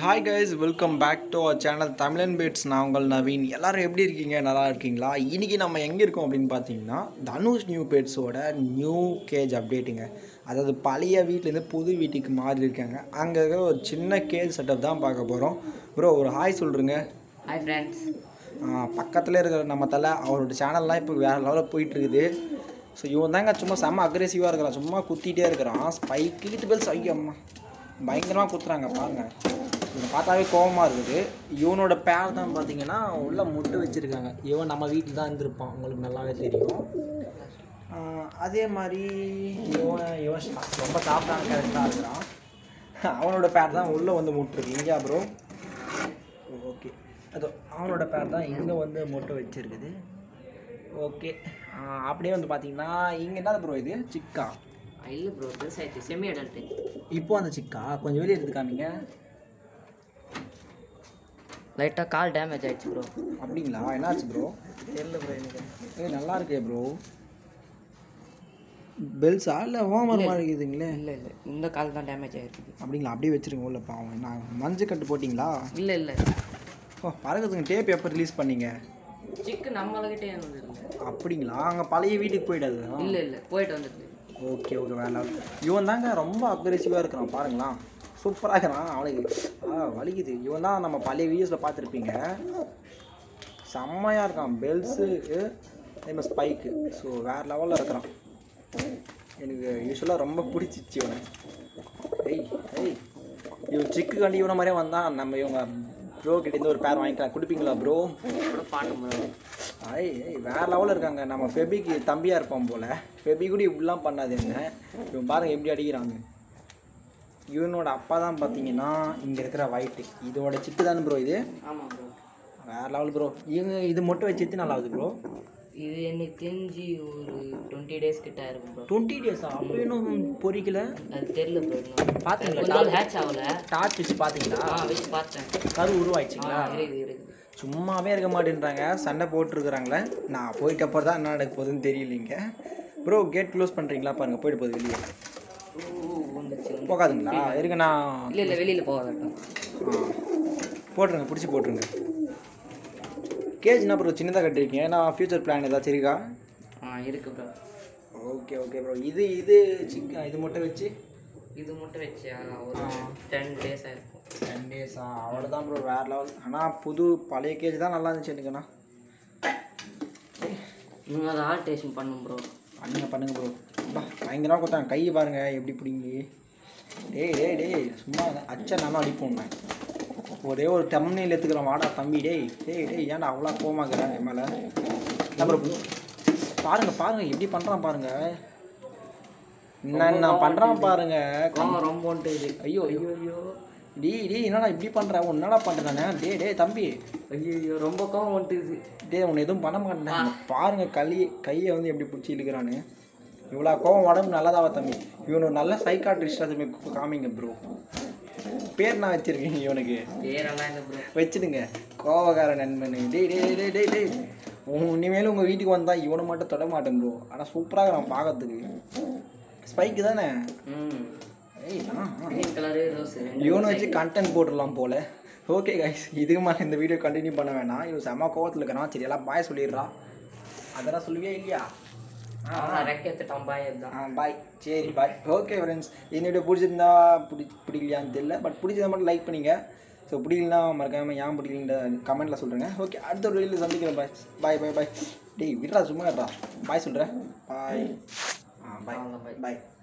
Hi guys welcome back to our channel Tamizhan pets நான் உங்கள் நவீன் எல்லாரும் எப்படி இருக்கீங்க நல்லா இருக்கீங்களா இன்னைக்கு நம்ம எங்கே இருக்கோம் அப்படின்னு பார்த்தீங்கன்னா தனுஷ் நியூ பேட்ஸோட நியூ கேஜ் அப்டேட்டுங்க அதாவது பழைய வீட்டிலேருந்து புது வீட்டுக்கு மாறி இருக்காங்க அங்கே இருக்கிற ஒரு சின்ன கேஜ் செட்டப் தான் பார்க்க போகிறோம் ப்ரோ ஒரு ஹாய் சொல்கிறேங்க ஹாய் ஃப்ரெண்ட்ஸ் பக்கத்தில் இருக்கிற நம்ம தலை அவரோட சேனல்லாம் இப்போ வேறு லெவலில் போயிட்டு இருக்குது ஸோ இவன் தாங்க சும்மா செம்ம அக்ரெசிவாக இருக்கிறான் சும்மா குத்திட்டே இருக்கிறான் ஸ்பைக் கிழித்து பெல்ஸ் ஐயோ அம்மா பயங்கரமாக குத்துறாங்க பாருங்க இவனை பார்த்தாவே கோவமாக இருக்குது இவனோட பேர் தான் பார்த்தீங்கன்னா உள்ள முட்டு வச்சுருக்காங்க இவன் நம்ம வீட்டில் தான் இருந்திருப்பான் உங்களுக்கு நல்லாவே தெரியும் ஆஹ் அதே மாதிரி இவன் இவன் சா- ரொம்ப சாப்பிட்டாங்க கரெக்டாக இருக்கிறான் அவனோட பேர் தான் உள்ளே வந்து முட்டுருக்கு இங்கே ப்ரோ ஓகே அதோ அவனோட பேர் தான் இங்கே வந்து மொட்டை வச்சிருக்குது ஓகே அப்படியே வந்து பார்த்தீங்கன்னா இங்கே என்ன ப்ரோ இது சிக்கா இல்லை ப்ரோ பெருசாயிடுச்சு செமி அடல்ட்டு இப்போ அந்த சிக்கா கொஞ்சம் வெளியே எடுத்து காமிங்க லைட்டாக கால் டேமேஜ் ஆயிடுச்சு ப்ரோ அப்படிங்களா என்னாச்சு ப்ரோ தெரியல ப்ரோ எனக்கு ஏய் நல்லா இருக்கே ப்ரோ பெல்ஸா இல்லை ஹோமர் மாதிரி இருக்குதுங்களே இல்லை இல்லை இந்த கால் தான் டேமேஜ் ஆயிருக்குது அப்படிங்களா அப்படியே வச்சிருங்க உள்ள பாவம் நான் மஞ்சள் கட்டு போட்டிங்களா இல்லை இல்லை ஓ பறக்கிறதுக்கு டேப் எப்போ ரிலீஸ் பண்ணீங்க சிக்கு நம்மளுக்கிட்டே இருந்தது இல்லை அப்படிங்களா அங்கே பழைய வீட்டுக்கு போயிடாது இல்லை இல்லை போயிட்டு வந்துருக்கு ஓகே ஓகே வேற level. இவன் தாங்க ரொம்ப அக்ரெசிவாக இருக்கிறான் பாருங்களா சூப்பராக இருக்கிறான் அவனுக்கு ஆ வலிக்குது இவன் தான் நம்ம பழைய வீடியோஸில் பார்த்துருப்பீங்க செம்மையாக இருக்கான் பெல்ஸு அதே மாதிரி ஸ்பைக்கு ஸோ வேறு லெவலில் இருக்கிறான் எனக்கு யூஸ்வலாக ரொம்ப பிடிச்சிச்சு இவனை ஏய் ஏய் இவன் சிக்கு கண்டி இவனை மாதிரியே வந்தான் நம்ம இவங்க ப்ரோ கிட்டேருந்து ஒரு பேர் வாங்கிக்கலாம் கொடுப்பீங்களா ப்ரோ கூட பாட்டு ப்ரோ ஐய் ஏய் வேற லெவலில் இருக்காங்க நம்ம ஃபெபிக்கு தம்பியாக இருப்போம் போல ஃபெபி கூட இப்படிலாம் பண்ணாது என்ன இவன் பாருங்க எப்படி அடிக்கிறாங்க இவனோட அப்பா தான் பார்த்தீங்கன்னா இங்கே இருக்கிற ஒயிட்டு இதோட சிட்டு தானே ப்ரோ இது ஆமாம் ப்ரோ வேற லெவல் ப்ரோ இவங்க இது மட்டும் வச்சு எத்தனை நாள் ஆகுது ப்ரோ இது எனக்கு தெரிஞ்சு ஒரு டுவெண்ட்டி டேஸ் கிட்ட இருக்கும் ப்ரோ டுவெண்ட்டி டேஸா அப்போ இன்னும் பொறிக்கல அது தெரியல ப்ரோ இன்னும் பார்த்தீங்களா? கொஞ்ச நாள் ஹேட்ச் ஆகல டார்ச் வச்சு பார்த்தீங்களா ஆ வச்சு பார்த்தேன் கரு ஆ உருவாயிடுச்சிங்களா இருக்குது இருக்குது சும்மாவே இருக்க மாட்டேன்றாங்க சண்டை போட்டுருக்குறாங்களே நான் போயிட்ட அப்புறம் தான் என்ன நடக்க போகுதுன்னு தெரியலைங்க ப்ரோ கேட் க்ளோஸ் பண்ணுறீங்களா பாருங்க போயிட்டு போகுது வெளியே ஓ வந்துச்சு போகாதுங்களா இருங்க நான் இல்லை இல்லை வெளியில் போகாதட்டும் ஆ. போட்டுருங்க பிடிச்சி போட்டுருங்க கேஜ் என்ன ப்ரோ சின்னதாக கட்டிருக்கீங்க நான் ஃபியூச்சர் பிளான் ஏதாச்சும் இருக்கா ஆ இருக்கு ப்ரோ ஓகே ஓகே ப்ரோ இது இது சிக்கன் இது மட்டும் வச்சு இது மட்டும் வச்சு ஒரு டென் டேஸ் ஆயிருக்கும் டென் டேஸா அவ்வளோதான் ப்ரோ வேறு லெவல் ஆனால் புது பழைய கேஜ் தான் நல்லா இருந்துச்சு எனக்குண்ணா நீங்கள் அதை ஆல்ட்ரேஷன் பண்ணும் ப்ரோ பண்ணுங்க பண்ணுங்க ப்ரோ பா பயங்கரமாக கொடுத்தாங்க கை பாருங்க எப்படி பிடிங்கி டேய் டேய் டேய் சும்மா அச்சா நானும் அடிப்போம் நான். ஒரே ஒரு டம்னையில் எடுத்துக்கிறேன் வாடா தம்பி டேய் டேய் டேய் ஏன்டா அவ்வளோ கோமாக்குறேன் என் மேலே அப்புறம் பாருங்க பாருங்க எப்படி பண்ணுறான் பாருங்க என்ன நான் பண்ணுறான் பாருங்க கோவம் ரொம்ப வந்துட்டு இது ஐயோ ஐயோ ஐயோ டேய் டேய் என்னடா இப்படி பண்ணுற என்னடா பண்ணுறானே டேய் டேய் தம்பி ஐயோ ரொம்ப கோவம் வந்துட்டு இது டேய் உன்னை எதுவும் பண்ண மாட்டேன் பாருங்க களி கையை வந்து எப்படி பிடிச்சி இழுக்கிறான்னு இவ்வளோ கோவம் உடம்பு நல்லதாவா தம்பி இவனு ஒரு நல்ல சைக்காட்ரிஸ்ட் அது காமிங்க ப்ரோ பேர் நான் வச்சிருக்கீங்க இவனுக்கு பேரெல்லாம் இல்லை ப்ரோ வச்சிடுங்க கோவக்கார நண்பனு டேய் டேய் டேய் டேய் டேய் உன் இனிமேல் உங்கள் வீட்டுக்கு வந்தால் இவனை மட்டும் தொட மாட்டேன் ப்ரோ ஆனால் சூப்பராக நான் பார்க்கறதுக்கு ஸ்பைக்கு தானே ம் ஏய் ஆ ஆ. கிரீன் கலரு ரோஸ் இவனை வச்சு கண்டென்ட் போட்டுடலாம் போல ஓகே கைஸ் இதுக்கு மேலே இந்த வீடியோ கண்டினியூ பண்ண வேணாம் இவன் செம்ம கோவத்தில் இருக்கிறான் சரி எல்லாம் பாய் சொல்லிடுறா அதெல்லாம் சொல்லுவியா இல்லையா ரெக்கெத்துட்டான் பாய் தான் ஆ பாய் சரி பாய் ஓகே ஃப்ரெண்ட்ஸ் இந்த வீடியோ பிடிச்சிருந்தா பிடி பிடிக்கலையான்னு தெரியல பட் பிடிச்சதை மட்டும் லைக் பண்ணிங்க ஸோ பிடிக்கலனா மறக்காமல் ஏன் பிடிக்கலன்ற கமெண்ட்டில் சொல்கிறேங்க ஓகே அடுத்த ஒரு வீடியோவில் சந்திக்கிறேன் பாய் பாய் பாய் பாய் டேய் விட்றா சும்மா விட்றா பாய் சொல்கிறேன் பாய் ஆ பாய் அவ்வளவுதான், bye. பாய்